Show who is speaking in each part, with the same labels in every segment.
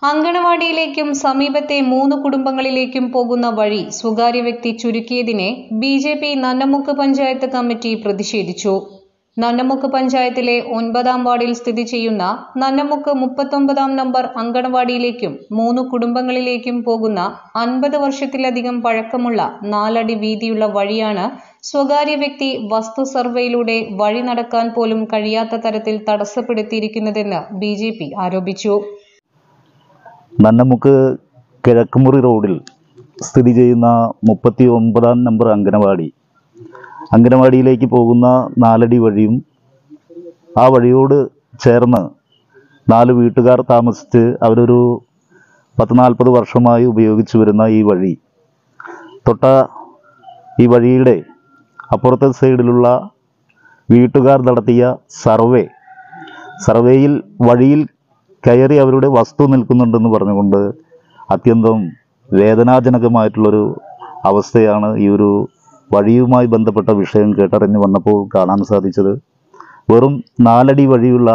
Speaker 1: അങ്കണവാടിയിലേക്കും സമീപത്തെ മൂന്ന് കുടുംബങ്ങളിലേക്കും പോകുന്ന വഴി സ്വകാര്യ വ്യക്തി ചുരുക്കിയതിനെ B J P Nannamukku panchayat committee പ്രതിഷേധിച്ചു നന്നമുക്ക് പഞ്ചായത്തിലെ ഒൻപതാം വാർഡിൽ സ്ഥിതി ചെയ്യുന്ന നന്നമുക്ക് മുപ്പത്തൊമ്പതാം നമ്പർ അങ്കണവാടിയിലേക്കും മൂന്ന് കുടുംബങ്ങളിലേക്കും പോകുന്ന അൻപത് വർഷത്തിലധികം പഴക്കമുള്ള നാലടി വീതിയുള്ള വഴിയാണ് സ്വകാര്യ വ്യക്തി വസ്തു സർവേയിലൂടെ വഴി നടക്കാൻ പോലും കഴിയാത്ത തരത്തിൽ തടസ്സപ്പെടുത്തിയിരിക്കുന്നതെന്ന് ബി ആരോപിച്ചു
Speaker 2: നന്നമുക്ക് കിഴക്കുമുറി റോഡിൽ സ്ഥിതി ചെയ്യുന്ന മുപ്പത്തി ഒമ്പതാം നമ്പർ അങ്കനവാടി അങ്കനവാടിയിലേക്ക് പോകുന്ന നാലടി വഴിയും ആ വഴിയോട് ചേർന്ന് നാല് വീട്ടുകാർ താമസിച്ച് അവരൊരു പത്ത് നാൽപ്പത് വർഷമായി ഉപയോഗിച്ചു വരുന്ന ഈ വഴി തൊട്ട ഈ വഴിയുടെ അപ്പുറത്തെ സൈഡിലുള്ള വീട്ടുകാർ നടത്തിയ സർവേ സർവേയിൽ വഴിയിൽ കയറി അവരുടെ വസ്തു നിൽക്കുന്നുണ്ടെന്ന് പറഞ്ഞുകൊണ്ട് അത്യന്തം വേദനാജനകമായിട്ടുള്ളൊരു അവസ്ഥയാണ് ഈ ഒരു വഴിയുമായി ബന്ധപ്പെട്ട വിഷയം കേട്ടറിഞ്ഞ് വന്നപ്പോൾ കാണാൻ സാധിച്ചത് വെറും നാലടി വഴിയുള്ള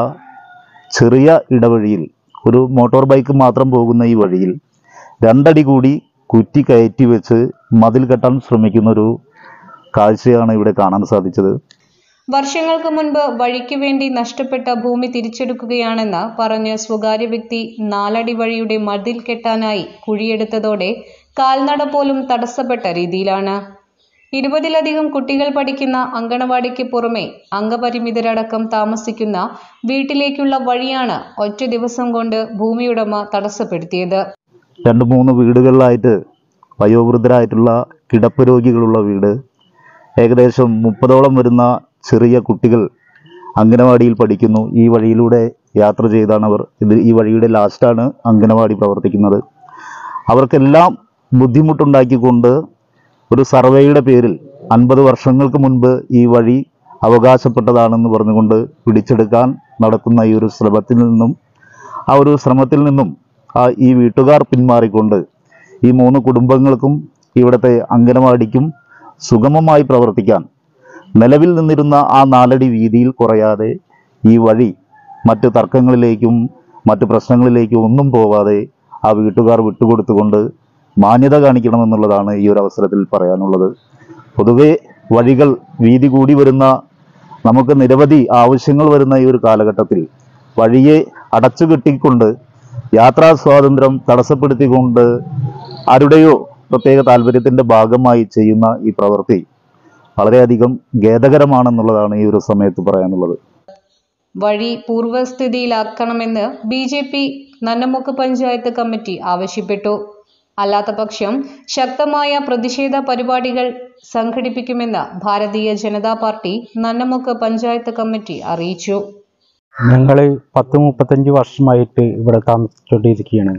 Speaker 2: ചെറിയ ഇടവഴിയിൽ ഒരു മോട്ടോർ ബൈക്ക് മാത്രം പോകുന്ന ഈ വഴിയിൽ രണ്ടടി കൂടി കുറ്റി കയറ്റി വെച്ച് മതിൽ കെട്ടാൻ ശ്രമിക്കുന്ന ഒരു കാഴ്ചയാണ് ഇവിടെ കാണാൻ സാധിച്ചത്
Speaker 1: വർഷങ്ങൾക്ക് മുൻപ് വഴിക്ക് വേണ്ടി നഷ്ടപ്പെട്ട ഭൂമി തിരിച്ചെടുക്കുകയാണെന്ന് പറഞ്ഞ് സ്വകാര്യ വ്യക്തി നാലടി വഴിയുടെ മതിൽ കെട്ടാനായി കുഴിയെടുത്തതോടെ കാൽനട പോലും തടസ്സപ്പെട്ട രീതിയിലാണ് ഇരുപതിലധികം കുട്ടികൾ പഠിക്കുന്ന അങ്കണവാടിക്ക് പുറമെ അംഗപരിമിതരടക്കം താമസിക്കുന്ന വീട്ടിലേക്കുള്ള വഴിയാണ് ഒറ്റ ദിവസം കൊണ്ട് ഭൂമിയുടമ തടസ്സപ്പെടുത്തിയത്
Speaker 2: രണ്ട് മൂന്ന് വീടുകളിലായിട്ട് വയോവൃദ്ധരായിട്ടുള്ള കിടപ്പ് രോഗികളുള്ള വീട് ഏകദേശം മുപ്പതോളം വരുന്ന ചെറിയ കുട്ടികൾ അംഗനവാടിയിൽ പഠിക്കുന്നു ഈ വഴിയിലൂടെ യാത്ര ചെയ്താണ് അവർ ഇത് ഈ വഴിയുടെ ലാസ്റ്റാണ് അംഗനവാടി പ്രവർത്തിക്കുന്നത് അവർക്കെല്ലാം ബുദ്ധിമുട്ടുണ്ടാക്കിക്കൊണ്ട് ഒരു സർവേയുടെ പേരിൽ അൻപത് വർഷങ്ങൾക്ക് മുൻപ് ഈ വഴി അവകാശപ്പെട്ടതാണെന്ന് പറഞ്ഞുകൊണ്ട് പിടിച്ചെടുക്കാൻ നടത്തുന്ന ഈ ഒരു ശ്രമത്തിൽ നിന്നും ആ ഒരു ശ്രമത്തിൽ നിന്നും ആ ഈ വീട്ടുകാർ പിന്മാറിക്കൊണ്ട് ഈ മൂന്ന് കുടുംബങ്ങൾക്കും ഇവിടുത്തെ അംഗനവാടിക്കും സുഗമമായി പ്രവർത്തിക്കാൻ നിലവിൽ നിന്നിരുന്ന ആ നാലടി വീതിയിൽ കുറയാതെ ഈ വഴി മറ്റ് തർക്കങ്ങളിലേക്കും മറ്റ് പ്രശ്നങ്ങളിലേക്കും ഒന്നും പോവാതെ ആ വീട്ടുകാർ വിട്ടുകൊടുത്തുകൊണ്ട് മാന്യത കാണിക്കണമെന്നുള്ളതാണ് ഈ ഒരു അവസരത്തിൽ പറയാനുള്ളത് പൊതുവെ വഴികൾ വീതി കൂടി വരുന്ന നമുക്ക് നിരവധി ആവശ്യങ്ങൾ വരുന്ന ഈ ഒരു കാലഘട്ടത്തിൽ വഴിയെ അടച്ചുകെട്ടിക്കൊണ്ട് യാത്രാ സ്വാതന്ത്ര്യം തടസ്സപ്പെടുത്തിക്കൊണ്ട് ആരുടെയോ പ്രത്യേക താല്പര്യത്തിന്റെ ഭാഗമായി ചെയ്യുന്ന ഈ പ്രവൃത്തി വളരെയധികം ഖേദകരമാണെന്നുള്ളതാണ് ഈ ഒരു സമയത്ത് പറയാനുള്ളത്
Speaker 1: വഴി പൂർവ്വസ്ഥിതിയിലാക്കണമെന്ന് B J P Nannamukku panchayat committee ആവശ്യപ്പെട്ടു അല്ലാത്തപക്ഷം ശക്തമായ പ്രതിഷേധ പരിപാടികൾ സംഘടിപ്പിക്കുമെന്ന് ഭാരതീയ ജനതാ പാർട്ടി നന്നമുക്ക് പഞ്ചായത്ത് കമ്മിറ്റി അറിയിച്ചു
Speaker 3: ഞങ്ങൾ പത്ത് മുപ്പത്തഞ്ച് വർഷമായിട്ട് ഇവിടെ താമസിച്ചുകൊണ്ടിരിക്കുകയാണ്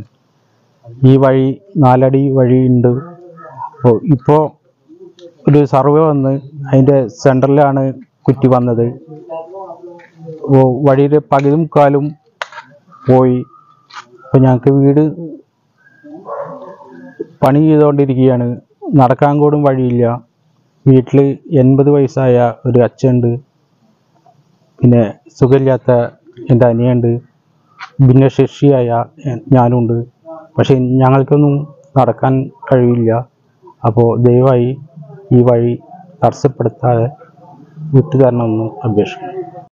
Speaker 3: ഈ വഴി നാലടി വഴിയുണ്ട് അപ്പോൾ ഇപ്പോൾ ഒരു സർവേ വന്ന് അതിൻ്റെ സെൻറ്ററിലാണ് കുറ്റി വന്നത് അപ്പോൾ വഴിയുടെ പകുതി മുക്കാലും പോയി അപ്പോൾ ഞങ്ങൾക്ക് വീട് പണി ചെയ്തുകൊണ്ടിരിക്കുകയാണ് നടക്കാൻ കൂടും വഴിയില്ല വീട്ടിൽ എൺപത് വയസ്സായ ഒരു അച്ഛനുണ്ട് പിന്നെ സുഖമില്ലാത്ത എൻ്റെ അനിയുണ്ട് ഭിന്നശേഷിയായ എ- ഞാനുണ്ട് പക്ഷേ ഞങ്ങൾക്കൊന്നും നടക്കാൻ കഴിയില്ല അപ്പോൾ ദയവായി ഈ വഴി തടസ്സപ്പെടുത്താതെ വിട്ടുതരണമെന്ന് അപേക്ഷിക്കുന്നു